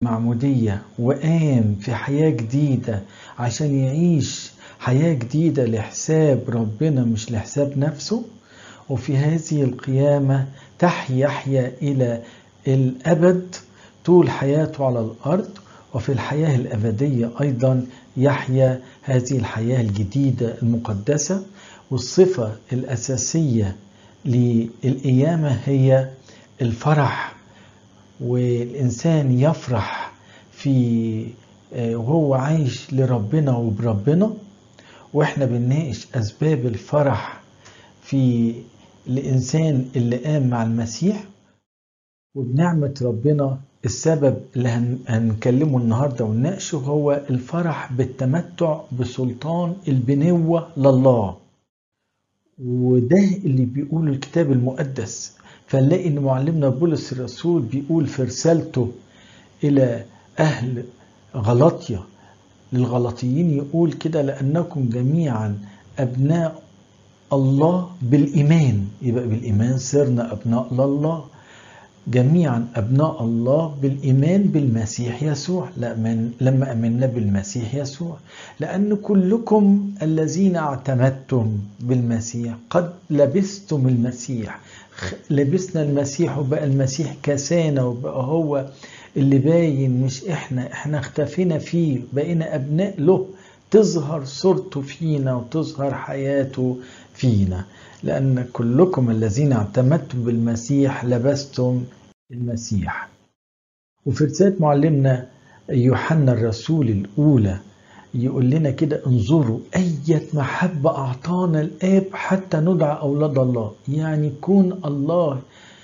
المعمودية وقام في حياة جديدة عشان يعيش حياة جديدة لحساب ربنا مش لحساب نفسه وفي هذه القيامة تحيا يحيا إلى الأبد طول حياته على الأرض وفي الحياة الأبدية أيضا يحيا هذه الحياة الجديدة المقدسة والصفة الأساسية للقيامة هي الفرح والإنسان يفرح في وهو عايش لربنا وبربنا واحنا بنناقش أسباب الفرح في الإنسان اللي قام مع المسيح وبنعمة ربنا السبب اللي هنكلمه النهارده ونناقشه هو الفرح بالتمتع بسلطان البنوة لله وده اللي بيقوله الكتاب المقدس فنلاقي ان معلمنا بولس الرسول بيقول في رسالته الى اهل غلطية للغلطيين يقول كده لانكم جميعا ابناء الله بالايمان يبقى بالايمان صرنا ابناء لله جميعا أبناء الله بالإيمان بالمسيح يسوع لما أمنا بالمسيح يسوع لأن كلكم الذين اعتمدتم بالمسيح قد لبستم المسيح لبسنا المسيح وبقى المسيح كسانا وبقى هو اللي باين مش احنا احنا اختفينا فيه بقينا أبناء له تظهر صورته فينا وتظهر حياته فينا لأن كلكم الذين اعتمدتم بالمسيح لبستم المسيح وفي رسالة معلمنا يوحنا الرسول الأولى يقول لنا كده انظروا أية محبة أعطانا الآب حتى ندعى أولاد الله يعني كون الله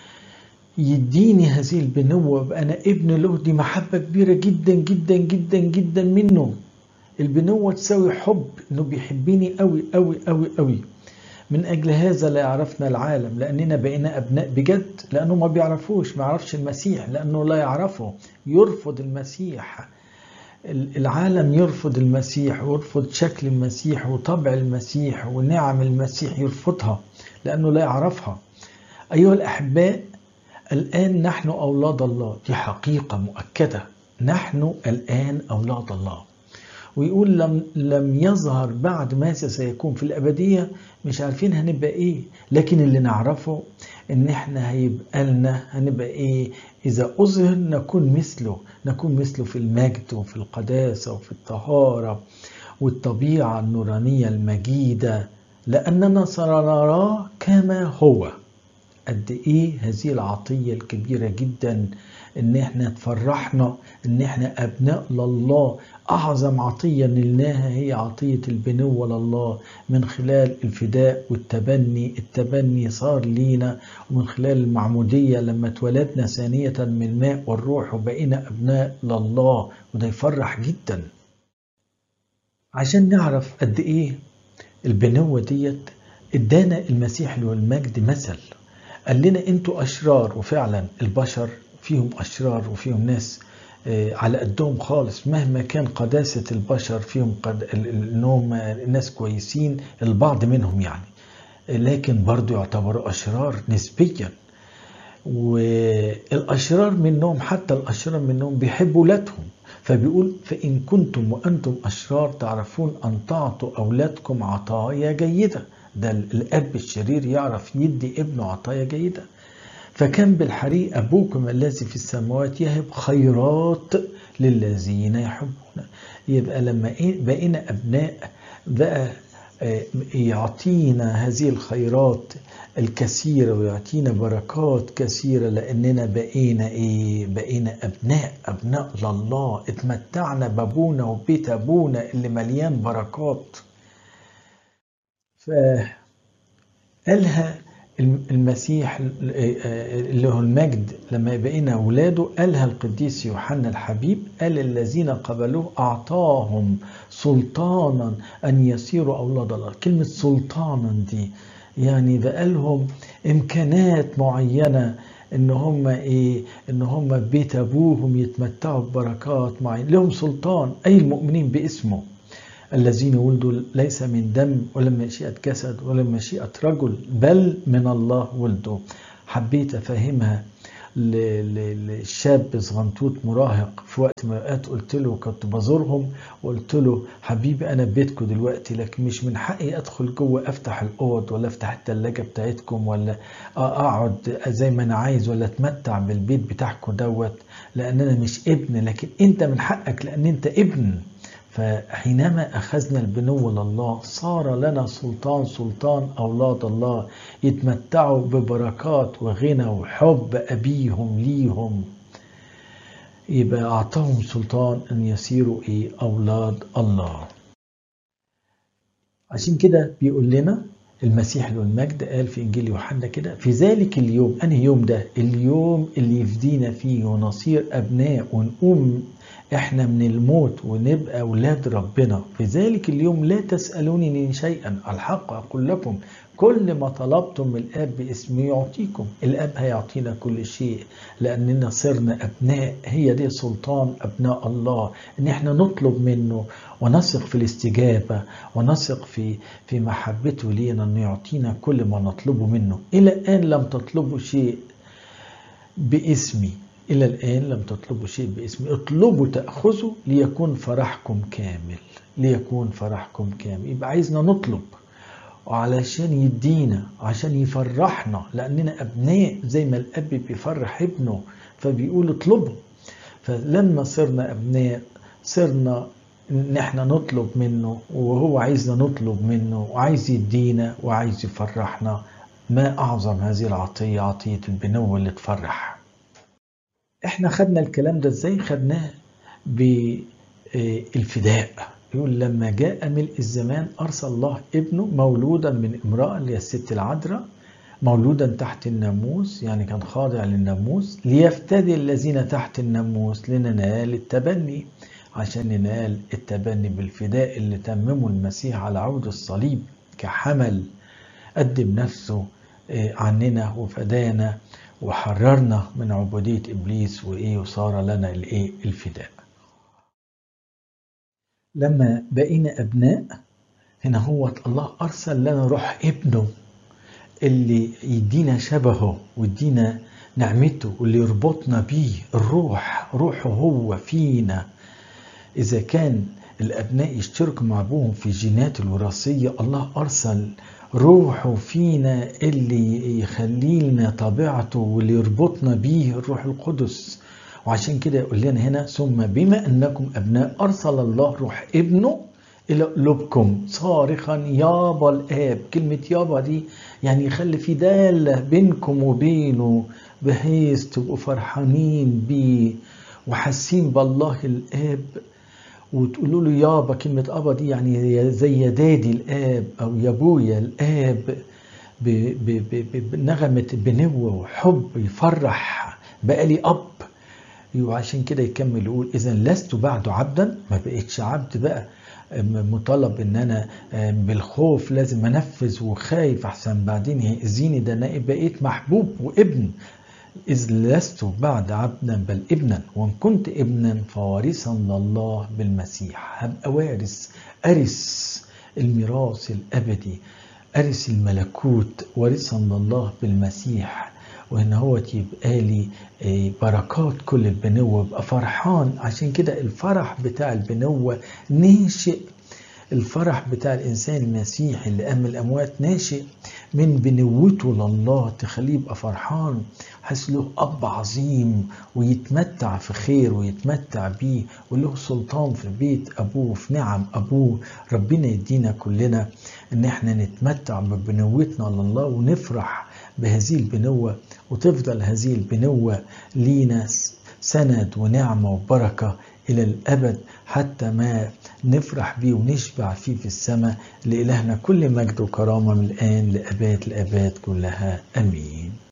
يديني هذه البنوة وابقى أنا ابن له دي محبة كبيرة جدا جدا جدا جدا منه البنوة تساوي حب إنه بيحبني أوي أوي أوي أوي من أجل هذا لا يعرفنا العالم لأننا بقينا أبناء بجد لأنه ما بيعرفوش ما يعرفش المسيح لأنه لا يعرفه يرفض المسيح العالم يرفض المسيح ويرفض شكل المسيح وطبع المسيح ونعم المسيح يرفضها لأنه لا يعرفها أيها الأحباء الآن نحن أولاد الله دي حقيقة مؤكدة نحن الآن أولاد الله ويقول لم لم يظهر بعد ماذا سيكون في الأبدية مش عارفين هنبقى إيه لكن اللي نعرفه إن إحنا هيبقى لنا هنبقى إيه إذا أظهر نكون مثله نكون مثله في المجد وفي القداسة وفي الطهارة والطبيعة النورانية المجيدة لأننا سنراه كما هو قد إيه هذه العطية الكبيرة جدا إن إحنا تفرحنا إن إحنا أبناء لله أعظم عطية نلناها هي عطية البنوة لله من خلال الفداء والتبني التبني صار لينا ومن خلال المعمودية لما اتولدنا ثانية من الماء والروح وبقينا أبناء لله وده يفرح جدا عشان نعرف قد إيه البنوة ديت ادانا المسيح له المجد مثل قال لنا انتوا أشرار وفعلا البشر فيهم أشرار وفيهم ناس على قدهم خالص مهما كان قداسة البشر فيهم قد انهم ناس كويسين البعض منهم يعني لكن برضو يعتبروا أشرار نسبيا والأشرار منهم حتى الأشرار منهم بيحبوا ولادهم فبيقول فإن كنتم وأنتم أشرار تعرفون أن تعطوا أولادكم عطايا جيدة ده الأب الشرير يعرف يدي ابنه عطايا جيدة فكان بالحري أبوكم الذي في السماوات يهب خيرات للذين يحبون يبقى لما بقينا أبناء بقى يعطينا هذه الخيرات الكثيرة ويعطينا بركات كثيرة لأننا بقينا إيه؟ بقينا أبناء أبناء لله اتمتعنا بابونا وبيت أبونا اللي مليان بركات فقالها المسيح اللي هو المجد لما بقينا أولاده قالها القديس يوحنا الحبيب قال الذين قبلوه أعطاهم سلطانا أن يصيروا أولاد الله كلمة سلطانا دي يعني بقى لهم إمكانات معينة ان هم ايه ان هم بيت ابوهم يتمتعوا ببركات معينه لهم سلطان اي المؤمنين باسمه الذين ولدوا ليس من دم ولا مشيئة جسد ولا مشيئة رجل بل من الله ولدوا حبيت أفهمها لشاب صغنطوط مراهق في وقت من الاوقات قلت له كنت بزورهم وقلت له حبيبي انا بيتكم دلوقتي لكن مش من حقي ادخل جوه افتح الاوض ولا افتح الثلاجه بتاعتكم ولا اقعد زي ما انا عايز ولا اتمتع بالبيت بتاعكم دوت لان انا مش ابن لكن انت من حقك لان انت ابن فحينما أخذنا البنو لله صار لنا سلطان سلطان أولاد الله يتمتعوا ببركات وغنى وحب أبيهم ليهم يبقى أعطاهم سلطان أن يصيروا إيه أولاد الله عشان كده بيقول لنا المسيح له المجد قال في إنجيل يوحنا كده في ذلك اليوم أنهي يوم ده اليوم اللي يفدينا فيه ونصير أبناء ونقوم احنا من الموت ونبقى اولاد ربنا في ذلك اليوم لا تسالونني شيئا الحق اقول لكم كل ما طلبتم من الاب باسمي يعطيكم الاب هيعطينا كل شيء لاننا صرنا ابناء هي دي سلطان ابناء الله ان احنا نطلب منه ونثق في الاستجابه ونثق في في محبته لينا انه يعطينا كل ما نطلبه منه الى الان لم تطلبوا شيء باسمي إلى الآن لم تطلبوا شيء باسمي اطلبوا تأخذوا ليكون فرحكم كامل ليكون فرحكم كامل يبقى عايزنا نطلب وعلشان يدينا عشان يفرحنا لأننا أبناء زي ما الأب بيفرح ابنه فبيقول اطلبوا فلما صرنا أبناء صرنا ان احنا نطلب منه وهو عايزنا نطلب منه وعايز يدينا وعايز يفرحنا ما اعظم هذه العطيه عطيه البنو اللي تفرح احنا خدنا الكلام ده ازاي خدناه بالفداء يقول لما جاء ملء الزمان ارسل الله ابنه مولودا من امراه اللي هي الست العذراء مولودا تحت الناموس يعني كان خاضع للناموس ليفتدي الذين تحت الناموس لننال التبني عشان ننال التبني بالفداء اللي تممه المسيح على عود الصليب كحمل قدم نفسه عننا وفدانا وحررنا من عبودية إبليس وإيه وصار لنا الإيه الفداء لما بقينا أبناء هنا هو الله أرسل لنا روح ابنه اللي يدينا شبهه ويدينا نعمته واللي يربطنا بيه الروح روحه هو فينا إذا كان الأبناء يشتركوا مع أبوهم في الجينات الوراثية الله أرسل روحه فينا اللي يخلي لنا طبيعته واللي يربطنا بيه الروح القدس وعشان كده يقول لنا هنا ثم بما انكم ابناء ارسل الله روح ابنه الى قلوبكم صارخا يابا الاب كلمه يابا دي يعني يخلي في داله بينكم وبينه بحيث تبقوا فرحانين بيه وحاسين بالله الاب وتقولوا له يابا كلمة أبا دي يعني زي يا دادي الآب أو يا أبويا الآب بنغمة بنوة وحب يفرح بقى لي أب وعشان كده يكمل يقول إذا لست بعد عبدا ما بقتش عبد بقى مطالب ان انا بالخوف لازم انفذ وخايف احسن بعدين يأذيني ده انا بقيت محبوب وابن إذ لست بعد عبدا بل ابنا وإن كنت ابنا فوارثا لله بالمسيح هبقى وارث أرث الميراث الأبدي أرث الملكوت وارثا لله بالمسيح وإن هو يبقى لي بركات كل البنوة بقى فرحان عشان كده الفرح بتاع البنوة ناشئ الفرح بتاع الإنسان المسيحي اللي قام الأموات ناشئ من بنوته لله تخليه يبقى فرحان حاسس له أب عظيم ويتمتع في خير ويتمتع بيه وله سلطان في بيت أبوه في نعم أبوه ربنا يدينا كلنا إن احنا نتمتع ببنوتنا لله ونفرح بهذه البنوة وتفضل هذه البنوة لينا سند ونعمة وبركة إلى الأبد حتى ما نفرح بيه ونشبع فيه في السماء لإلهنا كل مجد وكرامة من الآن لأباد الآباد كلها أمين